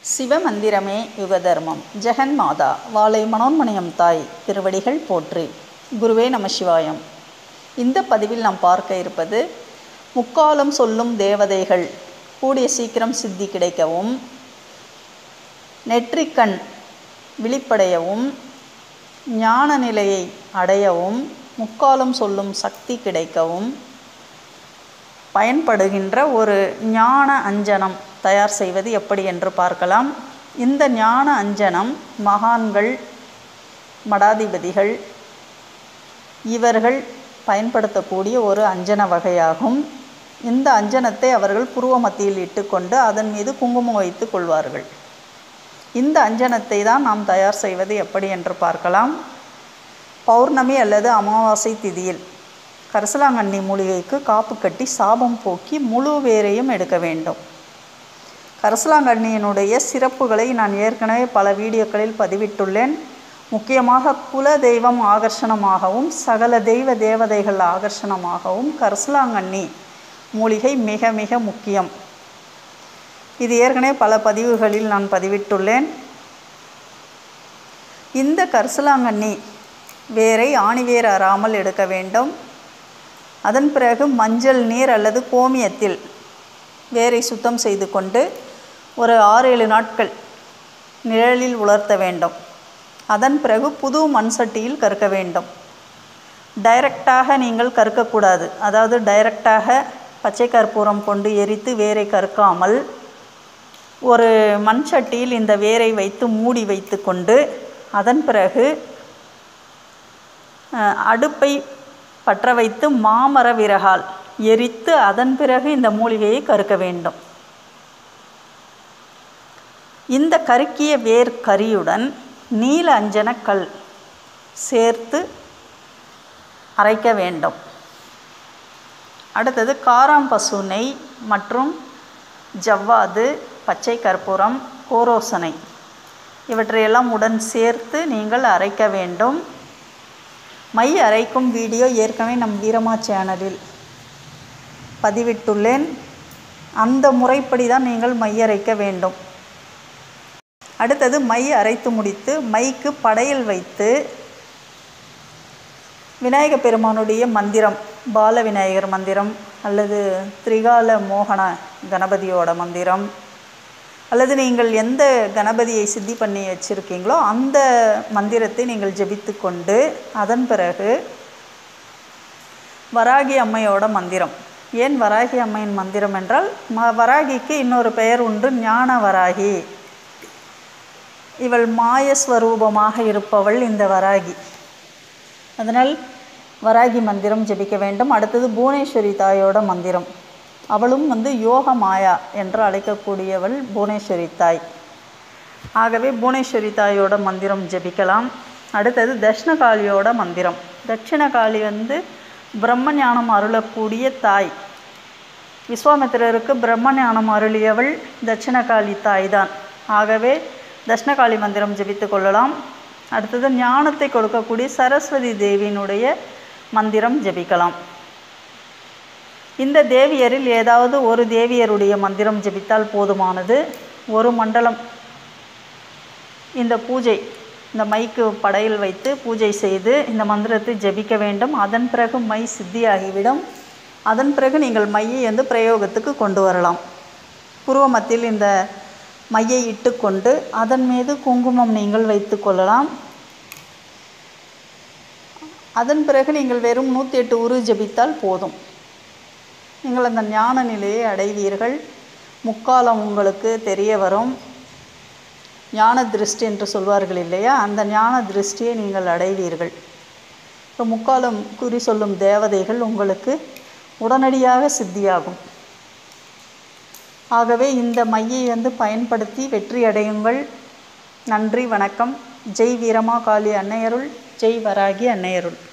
சிவமந்திரமே யுகதர்மம் ஜெகன் மாதா வாளை மனோன்மணியம் தாய் திருவடிகள் போற்றி குருவே நம சிவாயம் இந்த பதிவில் நாம் பார்க்க இருப்பது முக்காலம் சொல்லும் தேவதைகள் கூடிய சீக்கிரம் சித்தி கிடைக்கவும் நெற்றிக்கண் விழிப்படையவும் ஞான நிலையை அடையவும் முக்காலம் சொல்லும் சக்தி கிடைக்கவும் பயன்படுகின்ற ஒரு ஞான அஞ்சனம் தயார் செய்வது எப்படி என்று பார்க்கலாம் இந்த ஞான அஞ்சனம் மகான்கள் மடாதிபதிகள் இவர்கள் பயன்படுத்தக்கூடிய ஒரு அஞ்சன வகையாகும் இந்த அஞ்சனத்தை அவர்கள் புருவ மத்தியில் இட்டுக்கொண்டு அதன் மீது குங்குமம் வைத்து கொள்வார்கள் இந்த அஞ்சனத்தை தான் நாம் தயார் செய்வது எப்படி என்று பார்க்கலாம் பௌர்ணமி அல்லது அமாவாசை திதியில் கரிசலாங்கண்ணி மூலிகைக்கு காப்பு கட்டி சாபம் போக்கி முழு வேரையும் எடுக்க வேண்டும் கரிசலாங்கண்ணியினுடைய சிறப்புகளை நான் ஏற்கனவே பல வீடியோக்களில் பதிவிட்டுள்ளேன் முக்கியமாக குல தெய்வம் ஆகர்ஷணமாகவும் சகல தெய்வ தேவதைகள் ஆகர்ஷணமாகவும் கரிசலாங்கண்ணி மூலிகை மிக மிக முக்கியம் இது ஏற்கனவே பல பதிவுகளில் நான் பதிவிட்டுள்ளேன் இந்த கரிசலாங்கண்ணி வேரை ஆணிவேர் அறாமல் எடுக்க வேண்டும் அதன் பிறகு மஞ்சள் நீர் அல்லது கோமியத்தில் வேரை சுத்தம் செய்து கொண்டு ஒரு ஆறு ஏழு நாட்கள் நிழலில் உலர்த்த வேண்டும் அதன் பிறகு புது மண் சட்டியில் கற்க வேண்டும் டைரக்டாக நீங்கள் கற்கக்கூடாது அதாவது டைரக்டாக பச்சை கற்பூரம் கொண்டு எரித்து வேரை கற்காமல் ஒரு மண் சட்டியில் இந்த வேரை வைத்து மூடி வைத்து கொண்டு அதன் பிறகு அடுப்பை பற்ற வைத்து மாமர விறகால் எரித்து அதன் பிறகு இந்த மூலிகையை கருக்க வேண்டும் இந்த கருக்கிய வேர் கரியுடன் நீல அஞ்சன கல் சேர்த்து அரைக்க வேண்டும் அடுத்தது காராம் பசு நெய் மற்றும் ஜவ்வாது பச்சை கற்பூரம் கோரோசனை இவற்றையெல்லாம் உடன் சேர்த்து நீங்கள் அரைக்க வேண்டும் மை அரைக்கும் வீடியோ ஏற்கனவே நம் வீரமா சேனலில் பதிவிட்டுள்ளேன் அந்த முறைப்படி தான் நீங்கள் மை அரைக்க வேண்டும் அடுத்தது மை அரைத்து முடித்து மைக்கு படையல் வைத்து விநாயக பெருமானுடைய மந்திரம் பால விநாயகர் மந்திரம் அல்லது திரிகால மோகன கணபதியோட மந்திரம் அல்லது நீங்கள் எந்த கணபதியை சித்தி பண்ணி வச்சுருக்கீங்களோ அந்த மந்திரத்தை நீங்கள் ஜெபித்து கொண்டு அதன் பிறகு வராகி அம்மையோட மந்திரம் ஏன் வராகி அம்மையின் மந்திரம் என்றால் ம வராகிக்கு இன்னொரு பெயர் உண்டு ஞான வராகி இவள் மாயஸ்வரூபமாக இருப்பவள் இந்த வராகி அதனால் வராகி மந்திரம் ஜெபிக்க வேண்டும் அடுத்தது புவனேஸ்வரி தாயோட மந்திரம் அவளும் வந்து யோக மாயா என்று அழைக்கக்கூடியவள் புவனேஸ்வரி தாய் ஆகவே புவனேஸ்வரி தாயோட மந்திரம் ஜெபிக்கலாம் அடுத்தது தட்சிணகாளியோட மந்திரம் தட்சிணகாளி வந்து பிரம்ம ஞானம் அருளக்கூடிய தாய் விஸ்வாமித்திரருக்கு பிரம்ம ஞானம் அருளியவள் தட்சிணகாளி தாய் தான் ஆகவே தட்சிணகாளி மந்திரம் ஜெபித்து கொள்ளலாம் அடுத்தது ஞானத்தை கொடுக்கக்கூடிய சரஸ்வதி தேவியினுடைய மந்திரம் ஜெபிக்கலாம் இந்த தேவியரில் ஏதாவது ஒரு தேவியருடைய மந்திரம் ஜெபித்தால் போதுமானது ஒரு மண்டலம் இந்த பூஜை இந்த மைக்கு படையில் வைத்து பூஜை செய்து இந்த மந்திரத்தை ஜெபிக்க வேண்டும் அதன் பிறகு மை சித்தியாகிவிடும் அதன் பிறகு நீங்கள் மையை வந்து பிரயோகத்துக்கு கொண்டு வரலாம் புருவ மத்தியில் இந்த மையை இட்டுக்கொண்டு அதன் மீது குங்குமம் நீங்கள் வைத்து கொள்ளலாம் அதன் பிறகு நீங்கள் வெறும் நூற்றி எட்டு உரு ஜபித்தால் போதும் நீங்கள் அந்த ஞான நிலையை அடைவீர்கள் முக்காலம் உங்களுக்கு தெரிய வரும் ஞான திருஷ்டி என்று சொல்வார்கள் இல்லையா அந்த ஞான திருஷ்டியை நீங்கள் அடைவீர்கள் இப்போ முக்காலம் குறி சொல்லும் தேவதைகள் உங்களுக்கு உடனடியாக சித்தியாகும் ஆகவே இந்த மையை வந்து பயன்படுத்தி வெற்றி அடையுங்கள் நன்றி வணக்கம் ஜெய் வீரமா காளி அன்னையருள் ஜெய் வராகி அன்னையருள்